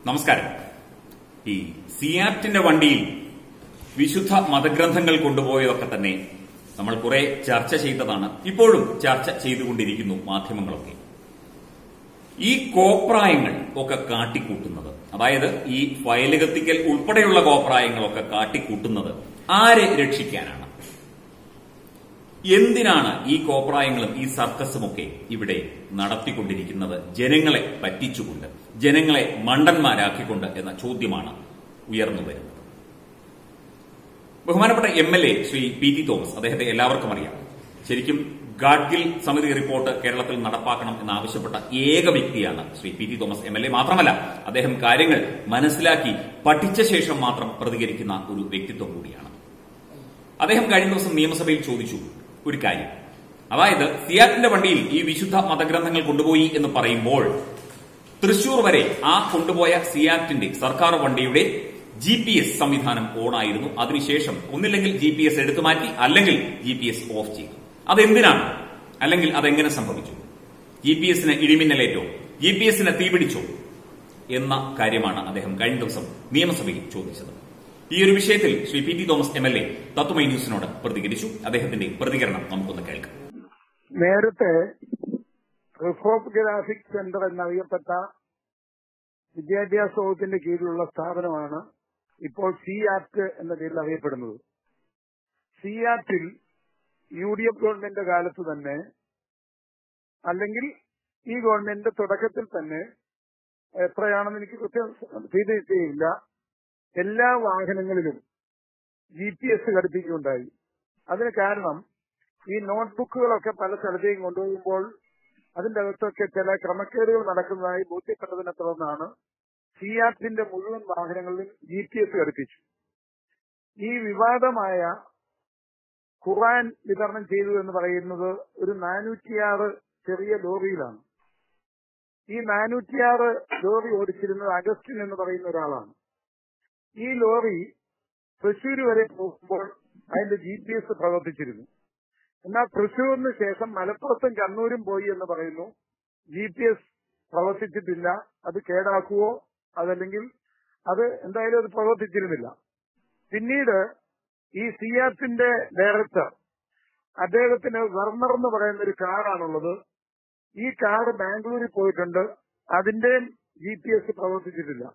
നമസ്കാരം ഈ സിയാറ്റിന്റെ വണ്ടിയിൽ വിശുദ്ധ മതഗ്രന്ഥങ്ങൾ കൊണ്ടുപോയതൊക്കെ തന്നെ നമ്മൾ കുറെ ചർച്ച ചെയ്തതാണ് ഇപ്പോഴും ചർച്ച ചെയ്തുകൊണ്ടിരിക്കുന്നു മാധ്യമങ്ങളൊക്കെ ഈ കോപ്രായങ്ങൾ ഒക്കെ കാട്ടിക്കൂട്ടുന്നത് അതായത് ഈ ഫയല് കത്തിക്കൽ ഉൾപ്പെടെയുള്ള കോപ്രായങ്ങളൊക്കെ കാട്ടിക്കൂട്ടുന്നത് ആരെ രക്ഷിക്കാനാണ് എന്തിനാണ് ഈ കോപ്രായങ്ങളും ഈ സർക്കസുമൊക്കെ ഇവിടെ നടത്തിക്കൊണ്ടിരിക്കുന്നത് ജനങ്ങളെ പറ്റിച്ചുകൊണ്ട് ജനങ്ങളെ മണ്ടന്മാരാക്കിക്കൊണ്ട് എന്ന ചോദ്യമാണ് ഉയർന്നു വരുന്നത് ബഹുമാനപ്പെട്ട M L A Shri P T Thomas അദ്ദേഹത്തെ എല്ലാവർക്കും അറിയാം ശരിക്കും ഗാഡ്ഗിൽ സമിതി റിപ്പോർട്ട് കേരളത്തിൽ നടപ്പാക്കണം എന്നാവശ്യപ്പെട്ട ഏക വ്യക്തിയാണ് Shri P T Thomas M L A മാത്രമല്ല അദ്ദേഹം കാര്യങ്ങൾ മനസ്സിലാക്കി പഠിച്ച ശേഷം മാത്രം പ്രതികരിക്കുന്ന ഒരു വ്യക്തിത്വം കൂടിയാണ് അദ്ദേഹം കഴിഞ്ഞ ദിവസം നിയമസഭയിൽ ചോദിച്ചു ഒരു കാര്യം അതായത് സിയാറ്റിന്റെ വണ്ടിയിൽ ഈ വിശുദ്ധ മതഗ്രന്ഥങ്ങൾ കൊണ്ടുപോയി എന്ന് പറയുമ്പോൾ തൃശൂർ വരെ ആ കൊണ്ടുപോയ സിയാറ്റിന്റെ സർക്കാർ വണ്ടിയുടെ ജി പി എസ് സംവിധാനം ഓണായിരുന്നു അതിനുശേഷം ഒന്നില്ലെങ്കിൽ ജി പി എസ് എടുത്തു മാറ്റി അല്ലെങ്കിൽ ജി പി എസ് ഓഫ് ചെയ്തു അതെന്തിനാണ് അല്ലെങ്കിൽ അതെങ്ങനെ സംഭവിച്ചു ജി പി എസിന് ഇടിമിന്നലേറ്റോ ജി പി എസിന് തീപിടിച്ചോ എന്ന കാര്യമാണ് അദ്ദേഹം കഴിഞ്ഞ ദിവസം നിയമസഭയിൽ ചോദിച്ചത് ഈ ഒരു വിഷയത്തിൽ Shri P T Thomas M L A Tatwamayi ന്യൂസിനോട് പ്രതികരിച്ചു അദ്ദേഹത്തിന്റെ പ്രതികരണം നമുക്കൊന്ന് കേൾക്കാം നേരത്തെ റിഫോഗ്രാഫിക് സെന്റർ എന്നറിയപ്പെട്ട വിദ്യാഭ്യാസ വകുപ്പിന്റെ കീഴിലുള്ള സ്ഥാപനമാണ് ഇപ്പോൾ സി ആക്ട് എന്ന പേരിൽ അറിയപ്പെടുന്നത് സി ആക്ടിൽ യു ഡി എഫ് ഗവൺമെന്റ് കാലത്ത് തന്നെ അല്ലെങ്കിൽ ഈ ഗവൺമെന്റിന്റെ തുടക്കത്തിൽ തന്നെ എത്രയാണെന്ന് എനിക്ക് കൃത്യം ചെയ്തിട്ടില്ല എല്ലാ വാഹനങ്ങളിലും ജി പി എസ് ഘടിപ്പിക്കുകയുണ്ടായി അതിന് കാരണം ഈ നോട്ട്ബുക്കുകളൊക്കെ പല സ്ഥലത്തേക്കും കൊണ്ടുപോകുമ്പോൾ അതിന്റെ അകത്തൊക്കെ ചില ക്രമക്കേടുകൾ നടക്കുന്നതായി ബോധ്യപ്പെട്ടതിനെ തുടർന്നാണ് സിയാറ്റിന്റെ മുഴുവൻ വാഹനങ്ങളിലും ജി പി എസ് ഘടിപ്പിച്ചു ഈ വിവാദമായ ഖുറാൻ വിതരണം ചെയ്തു എന്ന് പറയുന്നത് ഒരു നാനൂറ്റിയാറ് ചെറിയ ലോറിയിലാണ് ഈ നാനൂറ്റിയാറ് ലോറി ഓടിച്ചിരുന്നത് അഗസ്റ്റിൻ എന്ന് പറയുന്ന ഒരാളാണ് ഈ ലോറി തൃശ്ശൂർ വരെ പോകുമ്പോൾ അതിന്റെ ജി പി എസ് പ്രവർത്തിച്ചിരുന്നു എന്നാൽ തൃശ്ശൂരിന് ശേഷം മലപ്പുറത്തും കണ്ണൂരും പോയി എന്ന് പറയുന്നു ജി പി എസ് പ്രവർത്തിച്ചിട്ടില്ല അത് കേടാക്കുവോ അതല്ലെങ്കിൽ അത് എന്തായാലും അത് പ്രവർത്തിച്ചിരുന്നില്ല പിന്നീട് ഈ സിയാറ്റിന്റെ ഡയറക്ടർ അദ്ദേഹത്തിന് വെർണർ എന്ന് പറയുന്ന ഒരു കാറാണുള്ളത് ഈ കാർ ബാംഗ്ലൂരിൽ പോയിട്ടുണ്ട് അതിന്റെ ജി പി എസ് പ്രവർത്തിച്ചിട്ടില്ല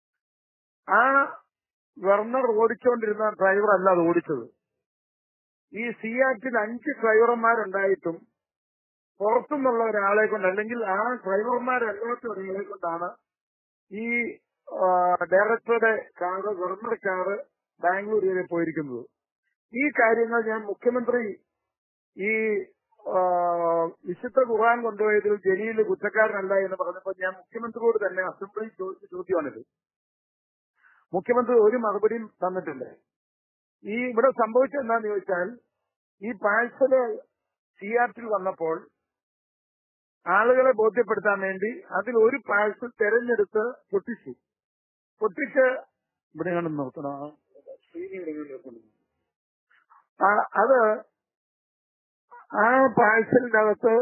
ആ വെർണർ ഓടിച്ചുകൊണ്ടിരുന്ന ഡ്രൈവർ അല്ല അത് ഓടിച്ചത് ഈ സിയാറ്റിൽ അഞ്ച് ഡ്രൈവർമാരുണ്ടായിട്ടും പുറത്തുനിന്നുള്ള ഒരാളെ കൊണ്ട് അല്ലെങ്കിൽ ആ ഡ്രൈവർമാരല്ലാത്ത ഒരാളെ കൊണ്ടാണ് ഈ ഡയറക്ടറുടെ കാറ് വെർണർ കാറ് ബാംഗ്ലൂർ വരെ പോയിരിക്കുന്നത് ഈ കാര്യങ്ങൾ ഞാൻ മുഖ്യമന്ത്രി ഈ വിശുദ്ധ ഖുർആൻ കൊണ്ടുപോയതിൽ ജലീൽ കുറ്റക്കാരനല്ല എന്ന് പറഞ്ഞപ്പോൾ ഞാൻ മുഖ്യമന്ത്രിയോട് തന്നെ അസംബ്ലി ചോദിച്ച ചോദ്യമാണിത് മുഖ്യമന്ത്രി ഒരു മറുപടിയും തന്നിട്ടില്ല ഈ ഇവിടെ സംഭവിച്ചത് എന്താന്ന് ചോദിച്ചാൽ ഈ പാഴ്സല് സിയാറ്റിൽ വന്നപ്പോൾ ആളുകളെ ബോധ്യപ്പെടുത്താൻ വേണ്ടി അതിൽ ഒരു പാഴ്സൽ തെരഞ്ഞെടുത്ത് പൊട്ടിച്ചു പൊട്ടിച്ച് ഇവിടെ കണ്ട് നിർത്തണം സ്ക്രീനിൽ ഇവിടെ നിർത്തണം അത് ആ പാഴ്സലിന്റെ അകത്ത്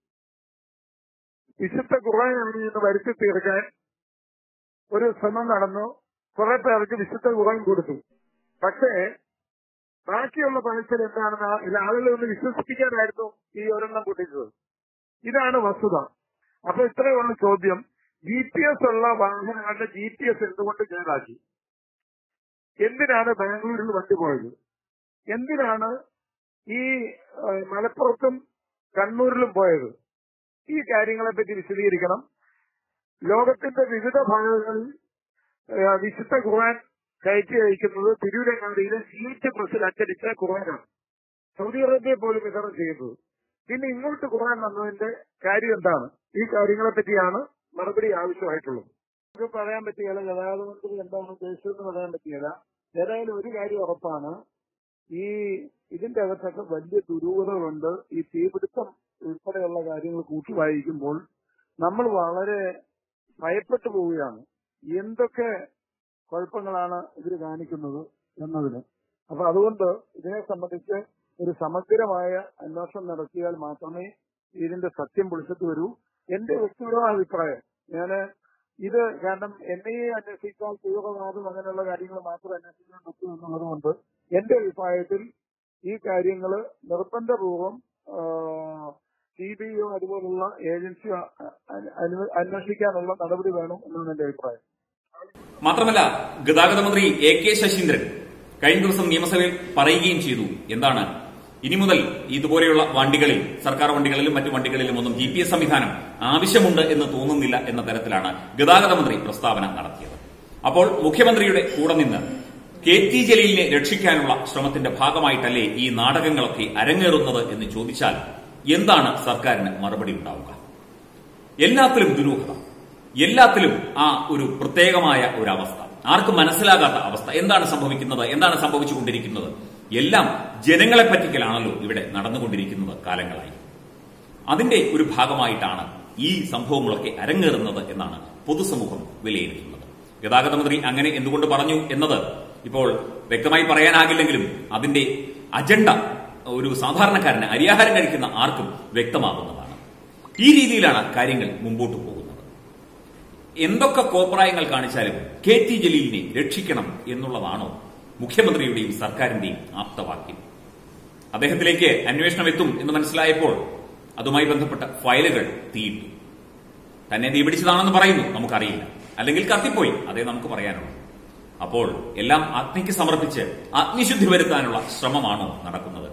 വിശുദ്ധ ഖുറാനാണ് എന്ന് വരുത്തി തീർക്കാൻ ഒരു ശ്രമം നടന്നു കുറെ പേർക്ക് വിശുദ്ധ ഖുറാൻ കൊടുത്തു പക്ഷേ ബാക്കിയുള്ള പാഴ്സൽ എന്താണെന്ന് ഇത് ആളുകളെ ഒന്ന് വിശ്വസിപ്പിക്കാനായിരുന്നു ഈ ഒരെണ്ണം പൊട്ടിച്ചത് ഇതാണ് വസ്തുത അപ്പൊ ഇത്രയുള്ള ചോദ്യം ജി പി എസ് ഉള്ള വാഹനങ്ങളുടെ ജി പി എസ് എന്തുകൊണ്ട് കേടാക്കി എന്തിനാണ് ബാംഗ്ലൂരിൽ വണ്ടി പോയത് എന്തിനാണ് ഈ മലപ്പുറത്തും കണ്ണൂരിലും പോയത് ഈ കാര്യങ്ങളെ പറ്റി വിശദീകരിക്കണം ലോകത്തിന്റെ വിവിധ ഭാഗങ്ങളിൽ വിശുദ്ധ ഖുർആൻ കയറ്റി അയക്കുന്നത് തിരൂരങ്ങാടിയിലെ സീറ്റ് പ്രസിൽ അച്ചടിച്ച ഖുർആനാണ് സൗദി അറേബ്യ പോലും വിതരണം ചെയ്യുന്നത് പിന്നെ ഇങ്ങോട്ട് ഖുർആൻ വന്നതിന്റെ കാര്യം എന്താണ് ഈ കാര്യങ്ങളെ പറ്റിയാണ് മറുപടി ആവശ്യമായിട്ടുള്ളത് നമുക്ക് പറയാൻ പറ്റുകയില്ല ഗതാഗത മന്ത്രി എന്താണ് ഉദ്ദേശിച്ചതെന്ന് പറയാൻ പറ്റുകയില്ല ഏതായാലും ഒരു കാര്യം ഉറപ്പാണ് ഈ ഇതിന്റെ അകത്തൊക്കെ വലിയ ദുരൂഹതകളുണ്ട് ഈ തീപിടുത്തം ഉൾപ്പെടെയുള്ള കാര്യങ്ങൾ കൂട്ടി വായിക്കുമ്പോൾ നമ്മൾ വളരെ ഭയപ്പെട്ടു പോവുകയാണ് എന്തൊക്കെ കുഴപ്പങ്ങളാണ് ഇവർ കാണിക്കുന്നത് എന്നതിന് അപ്പൊ അതുകൊണ്ട് ഇതിനെ സംബന്ധിച്ച് ഒരു സമഗ്രമായ അന്വേഷണം നടത്തിയാൽ മാത്രമേ ഇതിന്റെ സത്യം പൊളിച്ചിട്ട് വരൂ എന്റെ വ്യക്തിപരമായ അഭിപ്രായം ഞാന് ഇത് കാരണം എൻ ഐ എ അന്വേഷിച്ചാൽ തീവ്രവാദം അങ്ങനെയുള്ള കാര്യങ്ങൾ മാത്രം അന്വേഷിക്കാൻ പറ്റൂ എന്നുള്ളത് കൊണ്ട് എന്റെ അഭിപ്രായത്തിൽ ഈ കാര്യങ്ങൾ നിർബന്ധപൂർവം സി ബി ഐ അതുപോലുള്ള ഏജൻസി അന്വേഷിക്കാനുള്ള നടപടി വേണം എന്നാണ് എന്റെ അഭിപ്രായം മാത്രമല്ല ഗതാഗത മന്ത്രി എ കെ ശശീന്ദ്രൻ കഴിഞ്ഞ ദിവസം നിയമസഭയിൽ പറയുകയും ചെയ്തു എന്താണ് ഇനി മുതൽ ഇതുപോലെയുള്ള വണ്ടികളിൽ സർക്കാർ വണ്ടികളിലും മറ്റു വണ്ടികളിലും ഒന്നും ജി പി എസ് സംവിധാനം ആവശ്യമുണ്ട് എന്ന് തോന്നുന്നില്ല എന്ന തരത്തിലാണ് ഗതാഗത മന്ത്രി പ്രസ്താവന നടത്തിയത് അപ്പോൾ മുഖ്യമന്ത്രിയുടെ കൂടെ നിന്ന് കെ ടി ജലീലിനെ രക്ഷിക്കാനുള്ള ശ്രമത്തിന്റെ ഭാഗമായിട്ടല്ലേ ഈ നാടകങ്ങളൊക്കെ അരങ്ങേറുന്നത് എന്ന് ചോദിച്ചാൽ എന്താണ് സർക്കാരിന് മറുപടി ഉണ്ടാവുക എല്ലാത്തിലും ദുരൂഹത എല്ലാത്തിലും ആ ഒരു പ്രത്യേകമായ ഒരു അവസ്ഥ ആർക്കും മനസ്സിലാകാത്ത അവസ്ഥ എന്താണ് സംഭവിക്കുന്നത് എന്താണ് സംഭവിച്ചുകൊണ്ടിരിക്കുന്നത് എല്ലാം ജനങ്ങളെ പറ്റിക്കലാണല്ലോ ഇവിടെ നടന്നുകൊണ്ടിരിക്കുന്നത് കാലങ്ങളായി അതിന്റെ ഒരു ഭാഗമായിട്ടാണ് ഈ സംഭവങ്ങളൊക്കെ അരങ്ങേറുന്നത് എന്നാണ് പൊതുസമൂഹം വിലയിരുത്തുന്നത് ഗതാഗത മന്ത്രി അങ്ങനെ എന്തുകൊണ്ട് പറഞ്ഞു എന്നത് ഇപ്പോൾ വ്യക്തമായി പറയാനാകില്ലെങ്കിലും അതിന്റെ അജണ്ട ഒരു സാധാരണക്കാരന് അരിയാഹാരം കഴിക്കുന്ന ആർക്കും വ്യക്തമാകുന്നതാണ് ഈ രീതിയിലാണ് കാര്യങ്ങൾ മുമ്പോട്ട് പോകുന്നത് എന്തൊക്കെ കോപ്രായങ്ങൾ കാണിച്ചാലും കെ ടി ജലീലിനെ രക്ഷിക്കണം എന്നുള്ളതാണോ മുഖ്യമന്ത്രിയുടെയും സർക്കാരിന്റെയും ആപ്തവാക്യം അദ്ദേഹത്തിലേക്ക് അന്വേഷണം എത്തും എന്ന് മനസ്സിലായപ്പോൾ അതുമായി ബന്ധപ്പെട്ട ഫയലുകൾ തീയിട്ടു തന്നെ തീപിടിച്ചതാണെന്ന് പറയുന്നു നമുക്കറിയില്ല അല്ലെങ്കിൽ കത്തിപ്പോയി അതേ നമുക്ക് പറയാനുള്ളൂ അപ്പോൾ എല്ലാം അഗ്നിക്ക് സമർപ്പിച്ച് അഗ്നിശുദ്ധി വരുത്താനുള്ള ശ്രമമാണോ നടക്കുന്നത്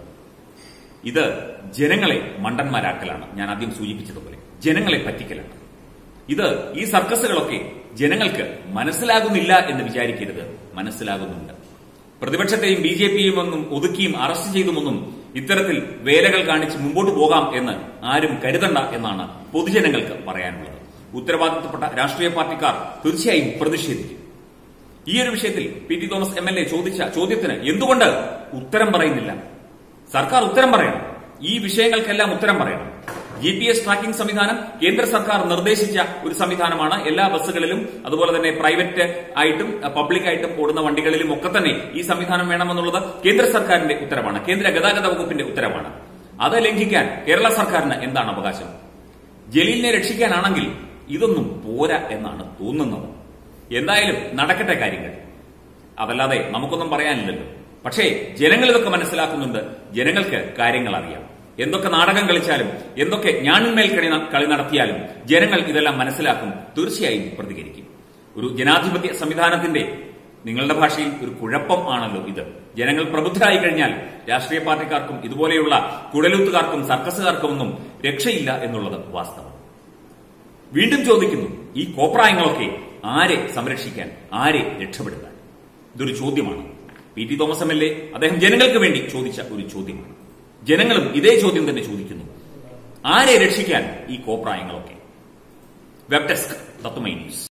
ഇത് ജനങ്ങളെ മണ്ടന്മാരാക്കലാണ് ഞാൻ ആദ്യം സൂചിപ്പിച്ചതുപോലെ ജനങ്ങളെ പറ്റിക്കലാണ് ഇത് ഈ സർക്കസുകളൊക്കെ ജനങ്ങൾക്ക് മനസ്സിലാകുന്നില്ല എന്ന് വിചാരിക്കരുത് മനസ്സിലാകുന്നുണ്ട് പ്രതിപക്ഷത്തെയും ബി ജെ പിയും ഒന്നും ഒതുക്കിയും അറസ്റ്റ് ചെയ്തുമൊന്നും ഇത്തരത്തിൽ വേലകൾ കാണിച്ച് മുമ്പോട്ട് പോകാം എന്ന് ആരും കരുതണ്ട എന്നാണ് പൊതുജനങ്ങൾക്ക് പറയാനുള്ളത് ഉത്തരവാദിത്തപ്പെട്ട രാഷ്ട്രീയ പാർട്ടിക്കാർ തീർച്ചയായും പ്രതിഷേധിക്കും ഈ ഒരു വിഷയത്തിൽ P T Thomas M L A ചോദിച്ച ചോദ്യത്തിന് എന്തുകൊണ്ട് ഉത്തരം പറയുന്നില്ല സർക്കാർ ഉത്തരം പറയണം ഈ വിഷയങ്ങൾക്കെല്ലാം ഉത്തരം പറയണം ജി പി എസ് ട്രാക്കിംഗ് സംവിധാനം കേന്ദ്ര സർക്കാർ നിർദ്ദേശിച്ച ഒരു സംവിധാനമാണ് എല്ലാ ബസ്സുകളിലും അതുപോലെ തന്നെ പ്രൈവറ്റ് ആയിട്ടും പബ്ലിക് ആയിട്ടും ഓടുന്ന വണ്ടികളിലും ഒക്കെ തന്നെ ഈ സംവിധാനം വേണമെന്നുള്ളത് കേന്ദ്ര സർക്കാരിന്റെ ഉത്തരവാണ് കേന്ദ്ര ഗതാഗത വകുപ്പിന്റെ ഉത്തരവാണ് അത് ലംഘിക്കാൻ കേരള സർക്കാരിന് എന്താണ് അവകാശം ജലീലിനെ രക്ഷിക്കാനാണെങ്കിൽ ഇതൊന്നും പോരാ എന്നാണ് തോന്നുന്നത് എന്തായാലും നടക്കട്ടെ കാര്യങ്ങൾ അതല്ലാതെ നമുക്കൊന്നും പറയാനില്ലല്ലോ പക്ഷേ ജനങ്ങൾ ഇതൊക്കെ മനസ്സിലാക്കുന്നുണ്ട് ജനങ്ങൾക്ക് കാര്യങ്ങൾ അറിയാം എന്തൊക്കെ നാടകം കളിച്ചാലും എന്തൊക്കെ ഞാണിന്മേൽ കളി കളി നടത്തിയാലും ജനങ്ങൾ ഇതെല്ലാം മനസ്സിലാക്കും തീർച്ചയായും പ്രതികരിക്കും ഒരു ജനാധിപത്യ സംവിധാനത്തിന്റെ നിങ്ങളുടെ ഭാഷയിൽ ഒരു കുഴപ്പം ആണല്ലോ ഇത് ജനങ്ങൾ പ്രബുദ്ധരായി കഴിഞ്ഞാൽ രാഷ്ട്രീയ പാർട്ടിക്കാർക്കും ഇതുപോലെയുള്ള കുഴലൂത്തുകാർക്കും സർക്കസുകാർക്കും ഒന്നും രക്ഷയില്ല എന്നുള്ളത് വാസ്തവം വീണ്ടും ചോദിക്കുന്നു ഈ കോപ്രായങ്ങളൊക്കെ ആരെ സംരക്ഷിക്കാൻ ആരെ രക്ഷപ്പെടുത്താൻ ഇതൊരു ചോദ്യമാണ് P T Thomas M L A അദ്ദേഹം ജനങ്ങൾക്ക് വേണ്ടി ചോദിച്ച ഒരു ചോദ്യമാണ് ജനങ്ങളും ഇതേ ചോദ്യം തന്നെ ചോദിക്കുന്നു ആരെ രക്ഷിക്കാൻ ഈ കോപ്രായങ്ങളൊക്കെ വെബ് ഡെസ്ക് തത്വമൈ ന്യൂസ്